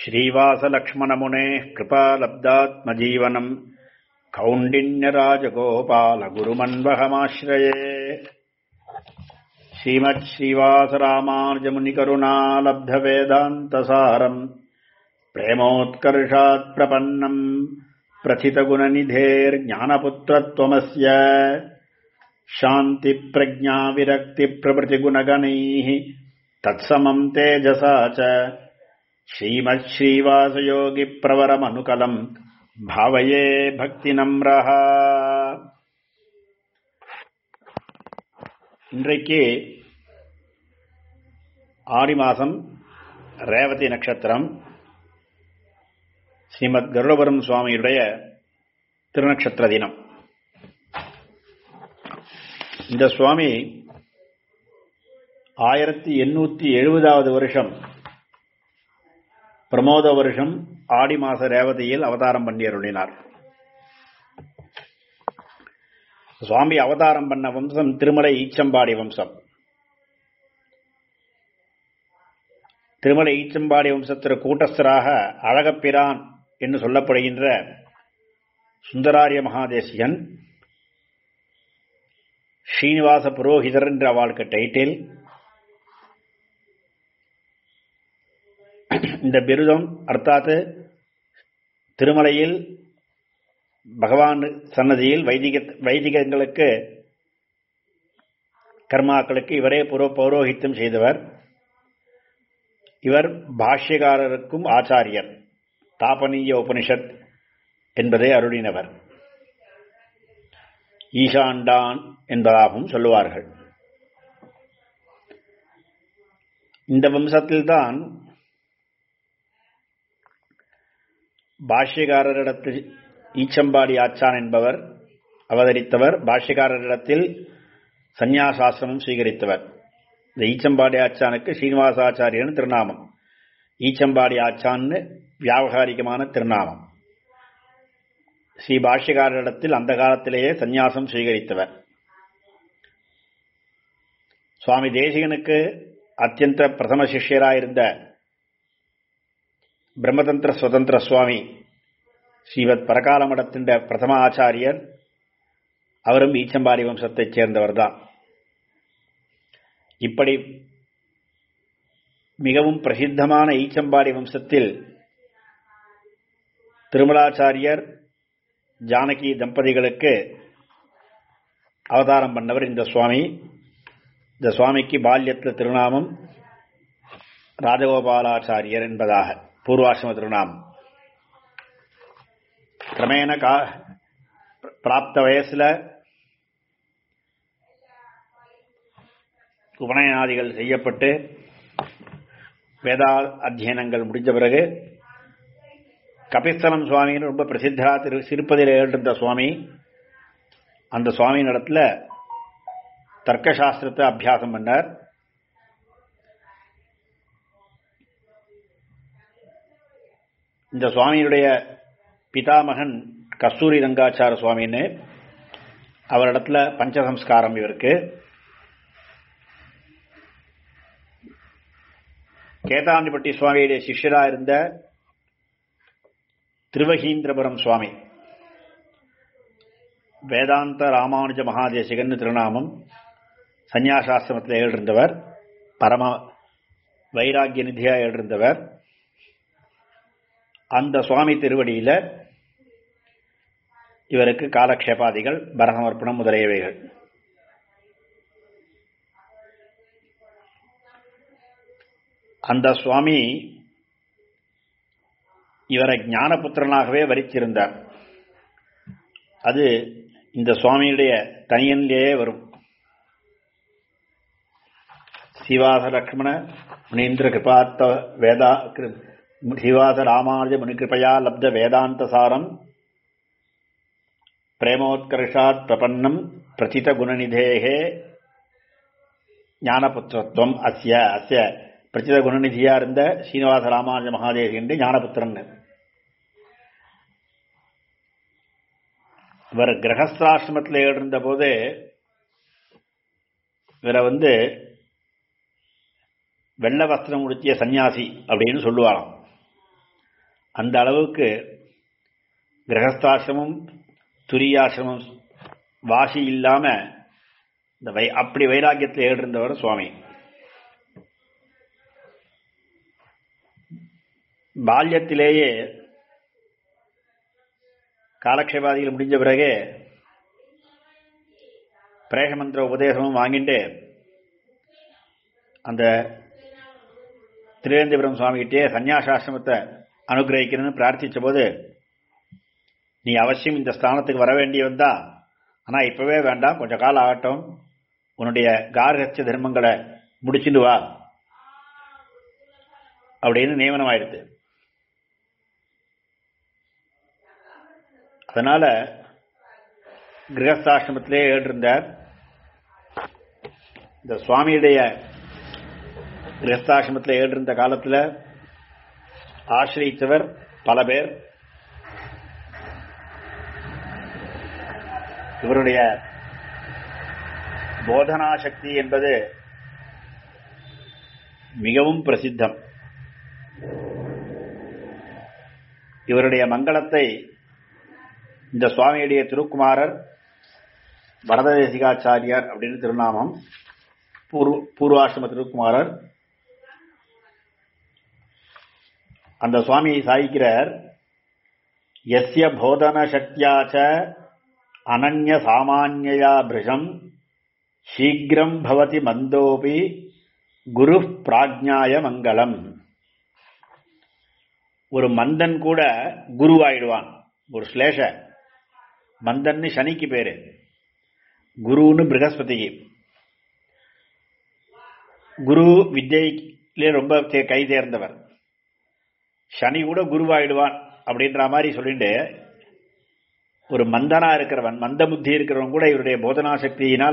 श्रीवासलक्ष्मणमुनेः कृपालब्धात्मजीवनम् कौण्डिन्यराजगोपालगुरुमन्वहमाश्रये श्रीमच्छ्रीवासरामार्जमुनिकरुणालब्धवेदान्तसारम् प्रेमोत्कर्षात् प्रपन्नम् प्रथितगुणनिधेर्ज्ञानपुत्रत्वमस्य शान्तिप्रज्ञाविरक्तिप्रभृतिगुणगणैः तत्समम् तेजसा च श्रीमच्छ्रीवासयोगिप्रवरमनुकलम् भावये भक्तिनम्रः இன்றைக்கு ஆடி மாதம் ரேவதி நட்சத்திரம் ஸ்ரீமத் கருடபுரம் சுவாமியுடைய திருநக்ஷத்திர தினம் இந்த சுவாமி ஆயிரத்தி எண்ணூத்தி எழுபதாவது வருஷம் பிரமோத வருஷம் ஆடி மாச ரேவதியில் அவதாரம் பண்ணி அருளினார் சுவாமி அவதாரம் பண்ண வம்சம் திருமலை ஈச்சம்பாடி வம்சம் திருமலை ஈச்சம்பாடி வம்சத்திற்கு கூட்டஸ்தராக அழகப்பிரான் என்று சொல்லப்படுகின்ற சுந்தராரிய மகாதேசியன் ஸ்ரீனிவாச புரோஹிதர் என்ற அவளுக்கு டைட்டில் இந்த பிருதம் அர்த்தாத் திருமலையில் பகவான் சன்னதியில் வைதிக வைதிகங்களுக்கு கர்மாக்களுக்கு இவரே புரோ பௌரோஹித்தம் செய்தவர் இவர் பாஷ்யகாரருக்கும் ஆச்சாரியர் தாபனீய உபனிஷத் என்பதை அருளினவர் ஈசாண்டான் என்பதாகவும் சொல்லுவார்கள் இந்த வம்சத்தில்தான் பாஷ்யகாரரிடத்தில் ஈச்சம்பாடி ஆச்சான் என்பவர் அவதரித்தவர் பாஷ்யகாரரிடத்தில் சந்நியாசாசிரமம் ஸ்வீகரித்தவர் இந்த ஈச்சம்பாடி ஆச்சானுக்கு ஸ்ரீனிவாசாச்சாரியன் திருநாமம் ஈச்சம்பாடி ஆச்சான்னு வியாபகாரிகமான திருநாமம் ஸ்ரீ பாஷ்யகாரரிடத்தில் அந்த காலத்திலேயே சந்நியாசம் ஸ்வீகரித்தவர் சுவாமி தேசிகனுக்கு அத்தியந்த பிரதம சிஷ்யராயிருந்த பிரம்மதந்திர சுதந்திர சுவாமி ஸ்ரீவத் பரகாலமடத்தின் பிரதம ஆச்சாரியர் அவரும் ஈச்சம்பாடி வம்சத்தைச் சேர்ந்தவர் தான் இப்படி மிகவும் பிரசித்தமான ஈச்சம்பாடி வம்சத்தில் திருமலாச்சாரியர் ஜானகி தம்பதிகளுக்கு அவதாரம் பண்ணவர் இந்த சுவாமி இந்த சுவாமிக்கு பால்யத்தில் திருநாமம் ராஜகோபாலாச்சாரியர் என்பதாக பூர்வாசிரம திருநாமம் கிரமேண கா பிராப்த வயசுல உபநயனாதிகள் செய்யப்பட்டு வேதா அத்தியனங்கள் முடிஞ்ச பிறகு கபிஸ்தலம் சுவாமின்னு ரொம்ப பிரசித்தரா திரு சிறுப்பதில் எழுந்த சுவாமி அந்த சுவாமியின் இடத்துல தர்க்கசாஸ்திரத்தை அபியாசம் பண்ணார் இந்த சுவாமியுடைய பிதாமகன் கஸ்தூரி ரங்காச்சார சுவாமின்னு அவரிடத்துல பஞ்சசம்ஸ்காரம் இவருக்கு கேதாண்டிப்பட்டி சுவாமியுடைய சிஷ்யரா இருந்த திருவகீந்திரபுரம் சுவாமி வேதாந்த ராமானுஜ மகாதேசிகன் திருநாமம் சந்நியாசாசிரமத்தில் எழுந்தவர் பரம வைராக்கிய நிதியா எழுந்தவர் அந்த சுவாமி திருவடியில இவருக்கு காலக்ஷேபாதிகள் பரசமர்ப்பணம் முதலியவைகள் அந்த சுவாமி இவரை ஞானபுத்திரனாகவே வரிச்சிருந்தார் அது இந்த சுவாமியுடைய தனியனிலேயே வரும் சிவாச லக்ஷ்மண முனீந்திர கிருபாத்த வேதா சிவாச ராமானுஜ முனிகிருபயா லப்த வேதாந்த சாரம் பிரேமோத்கர்ஷாத் பிரபன்னம் பிரசித குணநிதேகே ஞானபுத்திரத்துவம் அஸ்ய அஸ்ய பிரசித குணநிதியா இருந்த ஸ்ரீனிவாச ராமானுஜ மகாதேவி ஞானபுத்திரன் இவர் கிரகஸ்திராசிரமத்தில் இருந்த போது இவரை வந்து வெள்ள வஸ்திரம் உடுத்திய சன்னியாசி அப்படின்னு சொல்லுவாராம் அந்த அளவுக்கு கிரகஸ்தாசிரமம் துரியாசிரமம் வாசி இல்லாம இந்த வை அப்படி வைராக்கியத்தில் ஏறிருந்தவர் சுவாமி பால்யத்திலேயே காலக்ஷேபாதிகள் முடிஞ்ச பிறகு பிரேகமந்திர உபதேசமும் வாங்கிட்டு அந்த திருவேந்திபுரம் சுவாமிகிட்டே சந்யாசாசிரமத்தை அனுகிரகிக்கணும்னு பிரார்த்திச்ச போது நீ அவசியம் இந்த ஸ்தானத்துக்கு வர வேண்டியவன் தான் ஆனால் இப்பவே வேண்டாம் கொஞ்ச காலம் ஆகட்டும் உன்னுடைய கார்கச்ச தர்மங்களை முடிச்சுட்டு வா அப்படின்னு நியமனம் ஆயிடுது அதனால கிரகஸ்தாசிரமத்திலே ஏற்றிருந்தார் இந்த சுவாமியுடைய கிரகஸ்தாசிரமத்தில் ஏற்றிருந்த காலத்தில் ஆசிரியத்தவர் பல பேர் இவருடைய போதனா சக்தி என்பது மிகவும் பிரசித்தம் இவருடைய மங்களத்தை இந்த சுவாமியுடைய திருக்குமாரர் வரததேசிகாச்சாரியார் அப்படின்னு திருநாமம் பூர்வ பூர்வாசிரம திருக்குமாரர் அந்த சுவாமியை சாய்க்கிறார் எஸ்ய போதன சக்தியாச்ச அனன்ய சாமான்யா பிருஷம் சீக்கிரம் பவதி மந்தோபி குரு பிராஜ்ஞாய மங்களம் ஒரு மந்தன் கூட குருவாயிடுவான் ஒரு ஸ்லேஷ மந்தன்னு சனிக்கு பேரு குருன்னு பிரகஸ்பதிக்கு குரு வித்யிலே ரொம்ப கை தேர்ந்தவர் சனி கூட குருவாயிடுவான் அப்படின்ற மாதிரி சொல்லிட்டு ஒரு மந்தனா இருக்கிறவன் மந்த புத்தி இருக்கிறவன் கூட இவருடைய போதனா சக்தியினால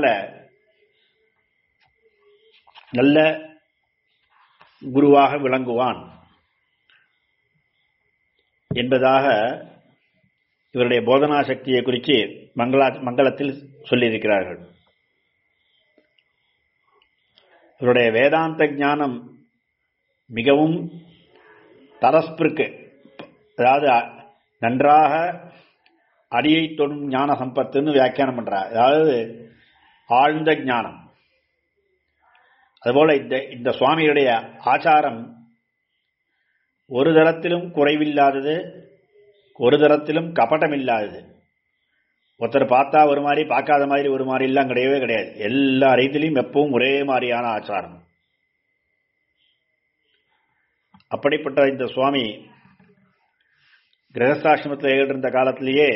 நல்ல குருவாக விளங்குவான் என்பதாக இவருடைய போதனா சக்தியை குறித்து மங்களா மங்களத்தில் சொல்லியிருக்கிறார்கள் இவருடைய வேதாந்த ஞானம் மிகவும் தரஸ்பிருக்கு அதாவது நன்றாக அடியை தொடும் ஞான சம்பத்துன்னு வியாக்கியானம் பண்றார் அதாவது ஆழ்ந்த ஞானம் அதுபோல இந்த இந்த சுவாமியுடைய ஆச்சாரம் ஒரு தரத்திலும் குறைவில்லாதது ஒரு தரத்திலும் கபட்டம் இல்லாதது ஒருத்தர் பார்த்தா ஒரு மாதிரி பார்க்காத மாதிரி ஒரு மாதிரி எல்லாம் கிடையவே கிடையாது எல்லா ரைத்திலையும் எப்பவும் ஒரே மாதிரியான ஆச்சாரம் அப்படிப்பட்ட இந்த சுவாமி கிரகஸ்தாசிரமத்தில் இருந்த காலத்திலேயே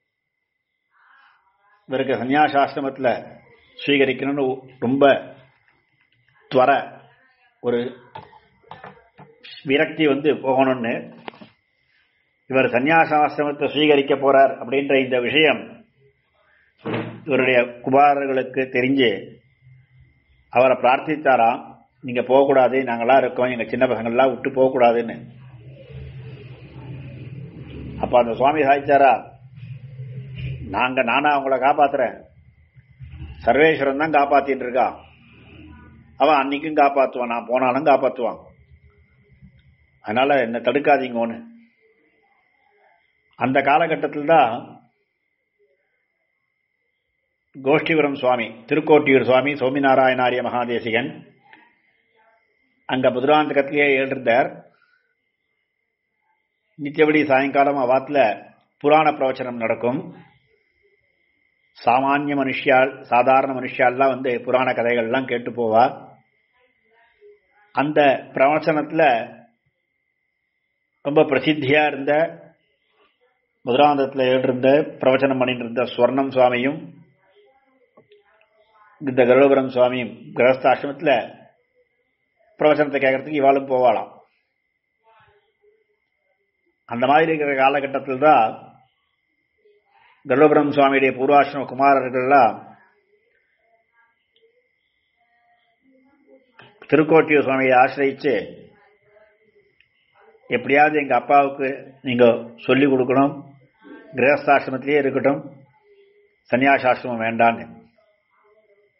இவருக்கு சன்னியாசாசிரமத்தில் ஸ்வீகரிக்கணும்னு ரொம்ப துவர ஒரு விரக்தி வந்து போகணும்னு இவர் சன்னியாசாசிரமத்தை ஸ்வீகரிக்க போறார் அப்படின்ற இந்த விஷயம் இவருடைய குமாரர்களுக்கு தெரிஞ்சு அவரை பிரார்த்தித்தாராம் நீங்க போகக்கூடாது நாங்களாம் இருக்கோம் எங்க சின்ன பசங்கள்லாம் விட்டு போகக்கூடாதுன்னு அப்ப அந்த சுவாமி சாய்ச்சாரா நாங்க நானா அவங்கள காப்பாத்துறேன் சர்வேஸ்வரன் தான் காப்பாத்தின்னு இருக்கான் அவன் அன்னைக்கும் காப்பாத்துவான் நான் போனாலும் காப்பாத்துவான் அதனால என்ன தடுக்காதீங்கன்னு அந்த காலகட்டத்தில் தான் கோஷ்டிபுரம் சுவாமி திருக்கோட்டியூர் சுவாமி சோமிநாராயணாரிய மகாதேசிகன் அங்க புதுராந்தகத்திலேயே எழுந்தார் நித்தியபடி சாயங்காலம் அவாத்துல புராண பிரவச்சனம் நடக்கும் சாமானிய மனுஷியால் சாதாரண மனுஷியால்லாம் வந்து புராண கதைகள்லாம் கேட்டு போவா அந்த பிரவச்சனத்துல ரொம்ப பிரசித்தியா இருந்த மதுராந்தத்தில் எழுந்திருந்த பிரவச்சனம் பண்ணிட்டு இருந்த ஸ்வர்ணம் சுவாமியும் இந்த கருடபுரம் சுவாமியும் கிரகஸ்தாசிரமத்தில் பிரவச்சனத்தை கேட்கறதுக்கு இவாளும் போவாளாம் அந்த மாதிரி இருக்கிற காலகட்டத்தில் தான் கருடபுரம் சுவாமியுடைய பூர்வாசிரம குமாரர்கள்லாம் திருக்கோட்டியூர் சுவாமியை ஆசிரியிச்சு எப்படியாவது எங்க அப்பாவுக்கு நீங்க சொல்லி கொடுக்கணும் கிரகஸ்தாசிரமத்திலேயே இருக்கட்டும் சன்னியாசாசிரமம் வேண்டான்னு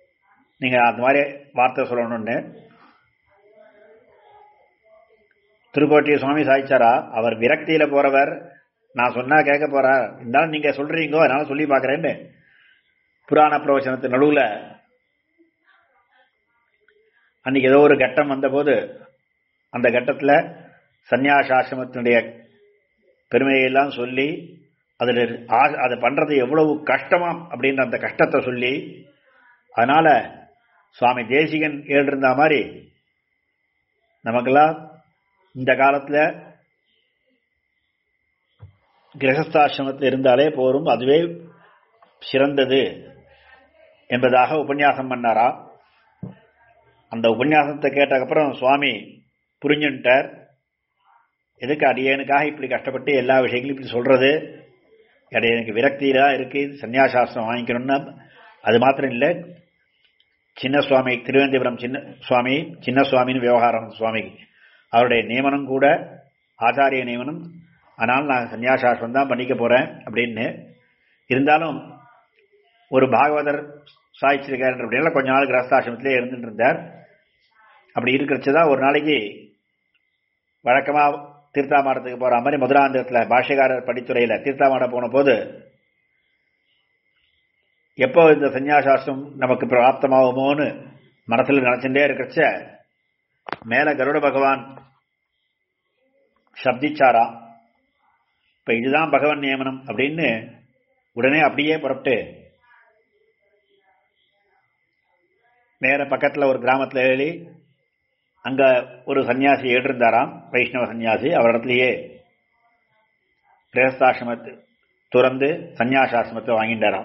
நீங்க அந்த மாதிரி வார்த்தை சொல்லணும்னு திருக்கோட்டிய சுவாமி சாய்ச்சாரா அவர் விரக்தியில போறவர் நான் சொன்னா கேட்க போறார் இருந்தாலும் நீங்க சொல்றீங்கோ அதனால சொல்லி பாக்குறேன்னு புராண பிரவச்சனத்து நடுவுல அன்னைக்கு ஏதோ ஒரு கட்டம் வந்தபோது அந்த கட்டத்துல சந்நியாசாசிரமத்தினுடைய பெருமையெல்லாம் சொல்லி அதில் அதை பண்றது எவ்வளவு கஷ்டமாம் அப்படின்ற அந்த கஷ்டத்தை சொல்லி அதனால சுவாமி தேசிகன் ஏழிருந்த மாதிரி நமக்கெல்லாம் இந்த காலத்துல கிரகஸ்தாசிரமத்தில் இருந்தாலே போரும் அதுவே சிறந்தது என்பதாக உபன்யாசம் பண்ணாரா அந்த உபன்யாசத்தை கேட்டக்கப்புறம் சுவாமி புரிஞ்சுட்டார் எதுக்கு அடியனுக்காக இப்படி கஷ்டப்பட்டு எல்லா விஷயங்களும் இப்படி சொல்றது அடியனுக்கு விரக்தியிலா இருக்கு சன்னியாசாஸ்திரம் வாங்கிக்கணும்னா அது மாத்திரம் இல்லை சின்ன சுவாமி திருவேந்திபுரம் சின்ன சுவாமி சின்ன சுவாமின்னு விவகாரம் சுவாமி அவருடைய நியமனம் கூட ஆச்சாரிய நியமனம் ஆனால் நான் சன்னியாசாஸ்திரம் தான் பண்ணிக்க போறேன் அப்படின்னு இருந்தாலும் ஒரு பாகவதர் சாய்ச்சிருக்காரு அப்படின்னா கொஞ்ச நாள் கிரஸ்தாசிரமத்திலே இருந்துட்டு இருந்தார் அப்படி இருக்கிறச்சுதான் ஒரு நாளைக்கு வழக்கமா தீர்த்தாமாடத்துக்கு போற மாதிரி மதுராந்தகத்தில் பாஷ்யகாரர் படித்துறையில தீர்த்தாமாட போன போது எப்போ இந்த சன்னியாசாஸ்திரம் நமக்கு பிராப்தமாகுமோன்னு மனசுல நினைச்சுட்டே இருக்கிறச்ச மேல கருட பகவான் சப்திச்சாரா இப்ப இதுதான் பகவான் நியமனம் அப்படின்னு உடனே அப்படியே புறப்பட்டு நேர பக்கத்துல ஒரு கிராமத்துல ஏறி அங்க ஒரு சன்னியாசி ஏற்றிருந்தாராம் வைஷ்ணவ சன்னியாசி அவரிடத்திலேயே கிரகஸ்தாசிரமத்தை துறந்து சன்னியாசாசிரமத்தை வாங்கிட்டாராம்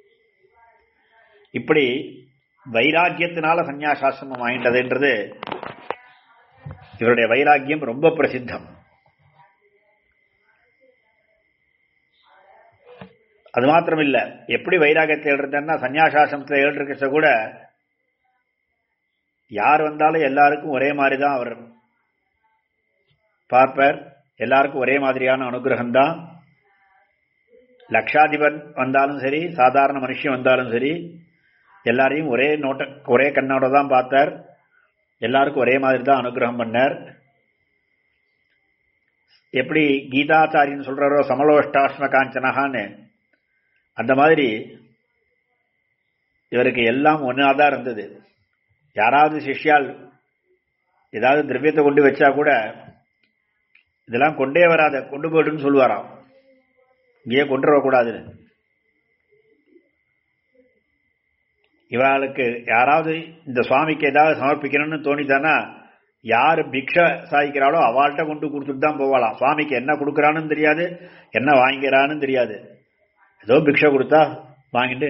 இப்படி வைராக்கியத்தினால சன்னியாசாசிரமம் வாங்கிட்டதுன்றது இவருடைய வைராக்கியம் ரொம்ப பிரசித்தம் அது மாத்திரம் இல்ல எப்படி வைராகியத்தை எழுதுன்னா சன்னியாசாசிரமத்தில் எழுதிருக்க கூட யார் வந்தாலும் எல்லாருக்கும் ஒரே மாதிரி தான் அவர் பார்ப்பார் எல்லாருக்கும் ஒரே மாதிரியான அனுகிரகம் தான் லட்சாதிபன் வந்தாலும் சரி சாதாரண மனுஷன் வந்தாலும் சரி எல்லாரையும் ஒரே நோட்ட ஒரே கண்ணோட தான் பார்த்தார் எல்லாருக்கும் ஒரே மாதிரி தான் அனுகிரகம் பண்ணார் எப்படி கீதாச்சாரியன் சொல்றாரோ சமலோஷ்டாஷ்ம காஞ்சனகான்னு அந்த மாதிரி இவருக்கு எல்லாம் ஒன்னாதான் இருந்தது யாராவது சிஷ்யால் ஏதாவது திரவியத்தை கொண்டு வச்சா கூட இதெல்லாம் கொண்டே வராத கொண்டு போயிடுன்னு சொல்லுவாராம் இங்கேயே கொண்டு வரக்கூடாதுன்னு இவளுக்கு யாராவது இந்த சுவாமிக்கு ஏதாவது சமர்ப்பிக்கணும்னு தோணித்தானா யார் பிக்ஷ சாதிக்கிறாளோ அவள்கிட்ட கொண்டு கொடுத்துட்டு தான் போவாளாம் சுவாமிக்கு என்ன கொடுக்குறான்னு தெரியாது என்ன வாங்கிக்கிறான்னு தெரியாது ஏதோ பிக்ஷை கொடுத்தா வாங்கிட்டு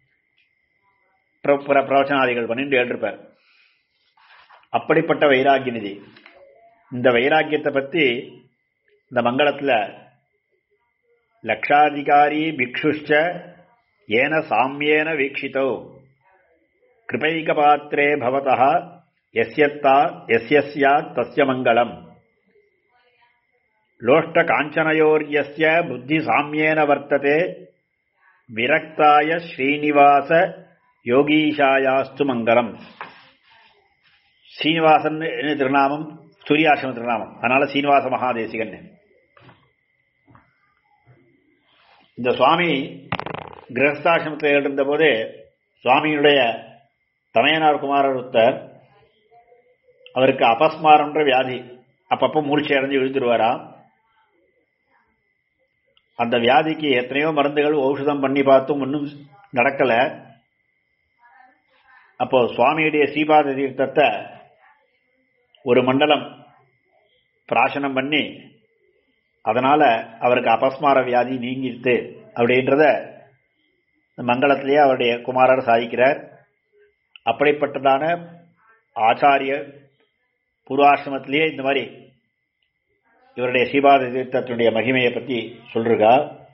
பிரவச்சனாதிகள் பண்ணிட்டு எழுதிருப்பார் அப்படிப்பட்ட வைராக்கிய நிதி இந்த வைராக்கியத்தை பத்தி இந்த மங்களத்துல லக்ஷாதிகாரி பிக்ஷுஷ்ச ஏன சாமியேன வீக்ஷித்தோ கிருபைக பாத்திரே பவதா எஸ்யத்தா எஸ்யஸ்யா தஸ்ய மங்களம் லோஷ்ட காஞ்சனயோர்யஸ்ய புத்தி சாமியேன வர்த்ததே விரக்தாய ஸ்ரீனிவாச யோகீஷாயாஸ்து மங்களம் சீனிவாசன் திருநாமம் சூரியாசிரம திருநாமம் அதனால சீனிவாச மகாதேசிகன் இந்த சுவாமி கிரகஸ்தாசிரமத்தில் இருந்த போதே சுவாமியினுடைய தமையனார் குமாரர் ஒருத்தர் அவருக்கு அபஸ்மாரம்ன்ற வியாதி அப்பப்போ மூர்ச்சி அடைஞ்சு விழுந்துருவாரா அந்த வியாதிக்கு எத்தனையோ மருந்துகள் ஔஷதம் பண்ணி பார்த்தும் ஒன்றும் நடக்கல அப்போ சுவாமியுடைய சீபாத தீர்த்தத்தை ஒரு மண்டலம் பிராசனம் பண்ணி அதனால அவருக்கு அபஸ்மார வியாதி நீங்கிடுது அப்படின்றத மங்களத்திலேயே அவருடைய குமாரர் சாதிக்கிறார் அப்படிப்பட்டதான ஆச்சாரிய பூர்வாசிரமத்திலேயே இந்த மாதிரி இவருடைய சீபாத தீர்த்தத்தினுடைய மகிமையை பற்றி சொல்றா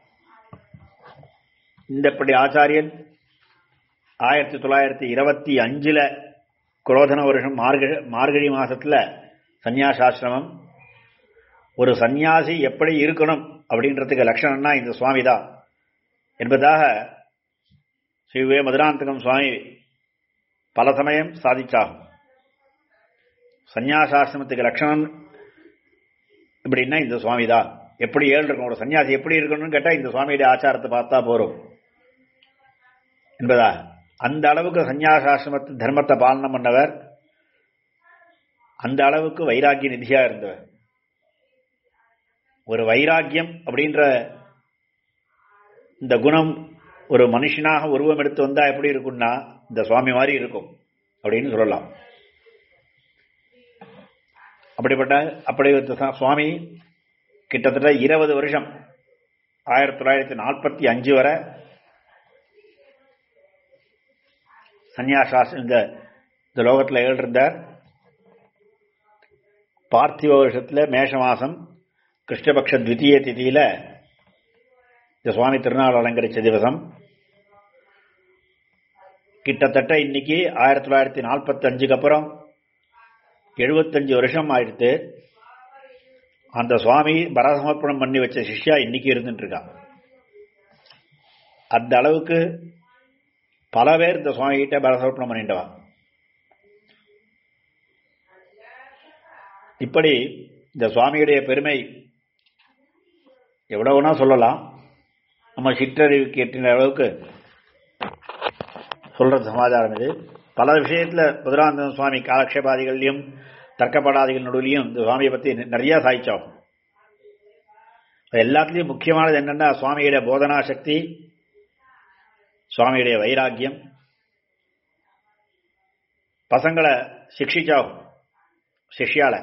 இந்தப்படி ஆச்சாரியன் ஆயிரத்தி தொள்ளாயிரத்தி இருபத்தி அஞ்சுல குரோதன வருஷம் மார்கழி மார்கழி மாசத்துல சந்நியாசாசிரமம் ஒரு சந்நியாசி எப்படி இருக்கணும் அப்படின்றதுக்கு லட்சணம்னா இந்த சுவாமி தான் என்பதாக ஸ்ரீ மதுராந்தகம் சுவாமி பல சமயம் சாதிச்சாகும் சந்நியாசாசிரமத்துக்கு லட்சணம் இப்படின்னா இந்த சுவாமி தான் எப்படி ஏழு இருக்கணும் ஒரு சன்னியாசி எப்படி இருக்கணும்னு கேட்டா இந்த சுவாமியுடைய ஆச்சாரத்தை பார்த்தா போறோம் என்பதா அந்த அளவுக்கு சந்நியாசாசிரமத்து தர்மத்தை பாலனம் பண்ணவர் அந்த அளவுக்கு வைராக்கிய நிதியா இருந்தவர் ஒரு வைராக்கியம் அப்படின்ற இந்த குணம் ஒரு மனுஷனாக உருவம் எடுத்து வந்தா எப்படி இருக்கும்னா இந்த சுவாமி மாதிரி இருக்கும் அப்படின்னு சொல்லலாம் அப்படிப்பட்ட அப்படி ஒரு ச- சுவாமி கிட்டத்தட்ட இருபது வருஷம் ஆயிரத்தி தொள்ளாயிரத்தி நாற்பத்தி அஞ்சு வரை சன்னியாசாஸ் இந்த இந்த லோகத்தில் ஏழிருந்தார் பார்த்திவ வருஷத்தில் மேஷ மாசம் கிருஷ்ணபக்ஷ த்விதீய திதியில இந்த சுவாமி திருநாள் அலங்கரிச்ச திவசம் கிட்டத்தட்ட இன்னைக்கு ஆயிரத்தி தொள்ளாயிரத்தி நாற்பத்தி அஞ்சுக்கு அப்புறம் எழுபத்தஞ்சு வருஷம் ஆயிடுத்து அந்த சுவாமி பரசமர்ப்பணம் பண்ணி வச்ச சிஷ்யா இன்னைக்கு இருந்துட்டு இருக்கா அந்த அளவுக்கு பல பேர் இந்த சுவாமி கிட்ட பரசமர்ப்பணம் பண்ணிட்டவா இப்படி இந்த சுவாமியுடைய பெருமை எவ்வளவுனா சொல்லலாம் நம்ம சிற்றறிவுக்கு எட்டின அளவுக்கு சொல்றது சமாச்சாரம் இது பல விஷயத்துல முதலானந்தம் சுவாமி காலக்ஷேபாதிகள்லையும் தர்க்கப்படாதிகள் நடுவிலையும் இந்த சுவாமியை பத்தி நிறைய சாய்ச்சோம் எல்லாத்துலயும் முக்கியமானது என்னன்னா சுவாமியுடைய போதனா சக்தி சுவாமியுடைய வைராக்கியம் பசங்களை சிக்ஷிச்சோம் சிஷ்யால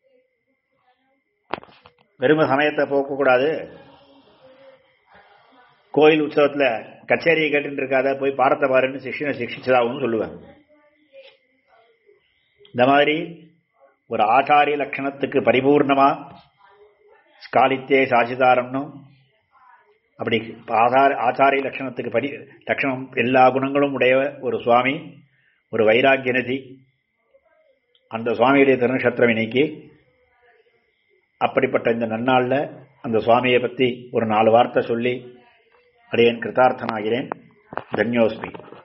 வெறும சமயத்தை போக்கக்கூடாது கோயில் உற்சவத்துல கச்சேரியை கேட்டுட்டு இருக்காத போய் பாடத்தை பாருன்னு சிஷ்யனை சிக்ஷிச்சதாகவும் சொல்லுவேன் இந்த மாதிரி ஒரு ஆச்சாரிய லட்சணத்துக்கு பரிபூர்ணமா ஸ்காலித்தே சாசிதாரம்னும் அப்படி ஆதார ஆச்சாரிய லட்சணத்துக்கு பரி லட்சணம் எல்லா குணங்களும் உடைய ஒரு சுவாமி ஒரு வைராக்கிய நிதி அந்த சுவாமியுடைய திருநட்சத்திரம் இன்னைக்கு அப்படிப்பட்ட இந்த நன்னாளில் அந்த சுவாமியை பற்றி ஒரு நாலு வார்த்தை சொல்லி அடியேன் கிருதார்த்தனாகிறேன் தன்யோஸ்மி